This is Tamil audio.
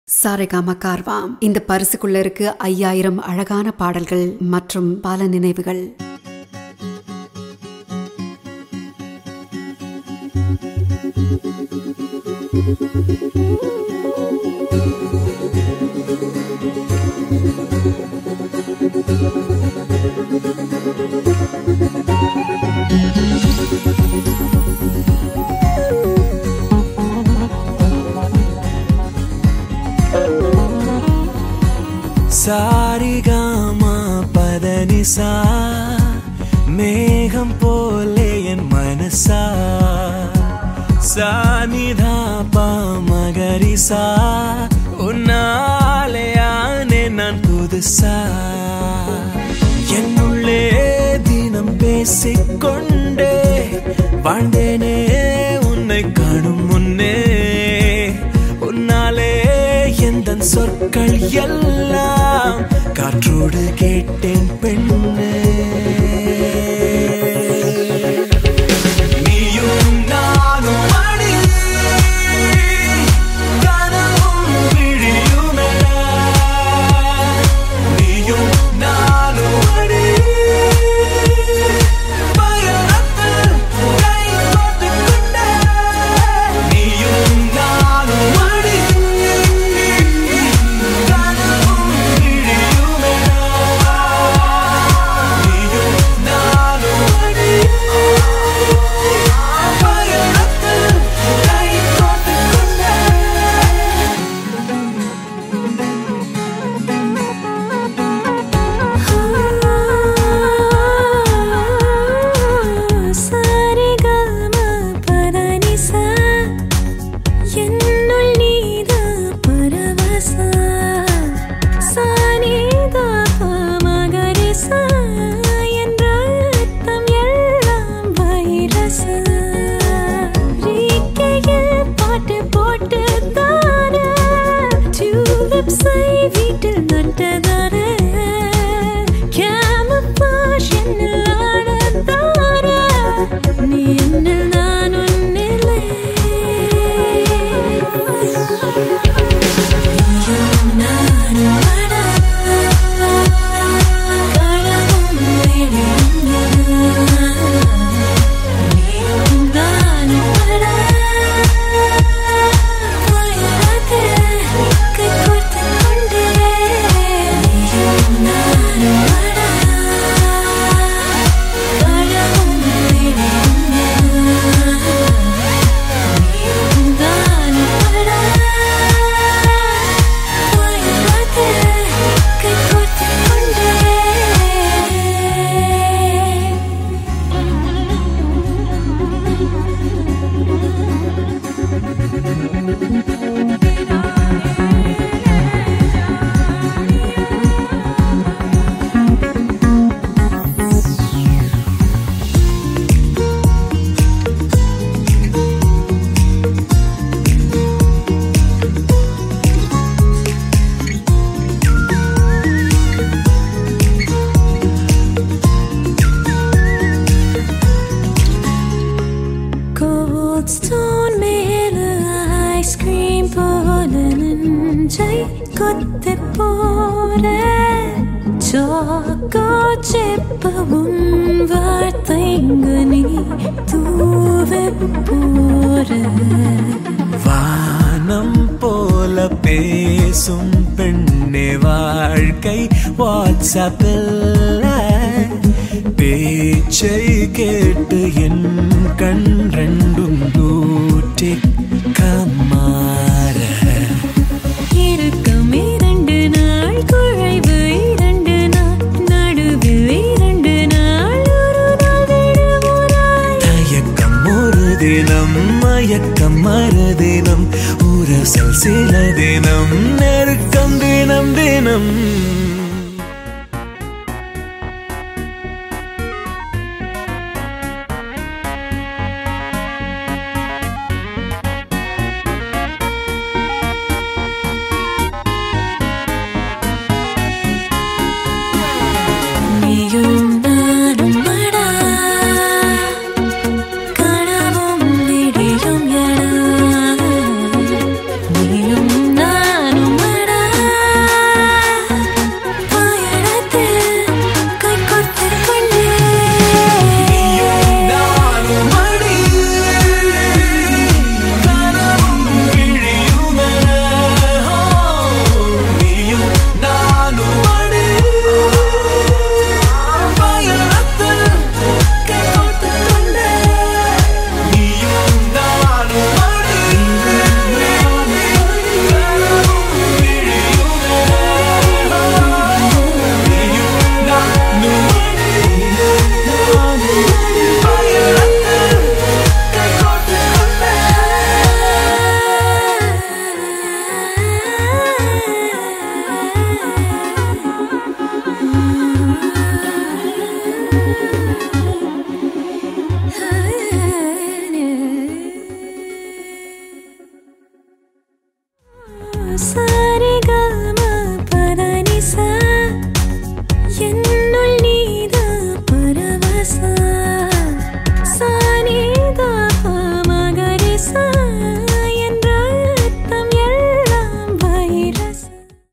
சாரேகாமா கார்வாம் இந்த பரிசுக்குள்ள இருக்கு ஐயாயிரம் அழகான பாடல்கள் மற்றும் பல நினைவுகள் சாரிகாமா பதனிசா மேகம் போலே என் மனசா சானிதா மகரிசா உன்னாலே ஆனே நான் புதுசா என்னுள்ளே தினம் பேசிக்கொண்டே வாழ்ந்தேனே உன்னை காணும் முன்னே உன்னாலே எந்த சொற்கள் எல்லாம் காற்றோடு கேட்டேன் பெண்ணே நீயும் நானும் அடி கனவும் விழியுமென நீயும் நானும் அடி பயணத்தில் கை கோர்த்துக் கொண்டே நீயும் நானும் அடி கனவும் விழியுமென நீயும் நானும் அடி பயணத்தில் கை கோர்த்துக் கொண்டே சரிகம பதனிசா என்னுள் நீதா பரவசா சானிதா மகரிசா என்ற அர்த்தம் எல்லாம் வைரசா ரீக்கையில் பாட்டு போட்டு தானே டியூலிப்ஸை வீட்டில் நட்டதானே கேமப்பாஷ் என்னில் ஆடத்தானே நீ என்னில் நான் உன்னிலே நீயும் நானும் அடா களவும் வெளியும் நீயும் நானும் அடா பயணத்தை கை கோர்த்துக் கொண்டே நீயும் நானும் அடா களவும் வெளியும் நீயும் நானும் அடா பயணத்தை கை கோர்த்துக் கொண்டே Cold stone மேல ice cream போல நெஞ்சை கொத்தி போற சாக்கோ செப்ப உன் வார்த்தைங்க நீ தூவ போற வானம் போல பேசும் பெண்ணே வாழ்க்கை வாட்ஸ்அப்பில் பேச்சை கேட்டு என் கண் ரெண்டும் ஊற்றி கமாற இருக்கும் இரண்டு நாள் குழைவு இரண்டு நாள் நடுவில் இரண்டு நாள் ஒரு நாள் விடுமுறை தயக்கம் ஒரு தினம் மயக்கம் மறுதினம் உரசல் சில தினம் நெருக்கம் தினம் தினம்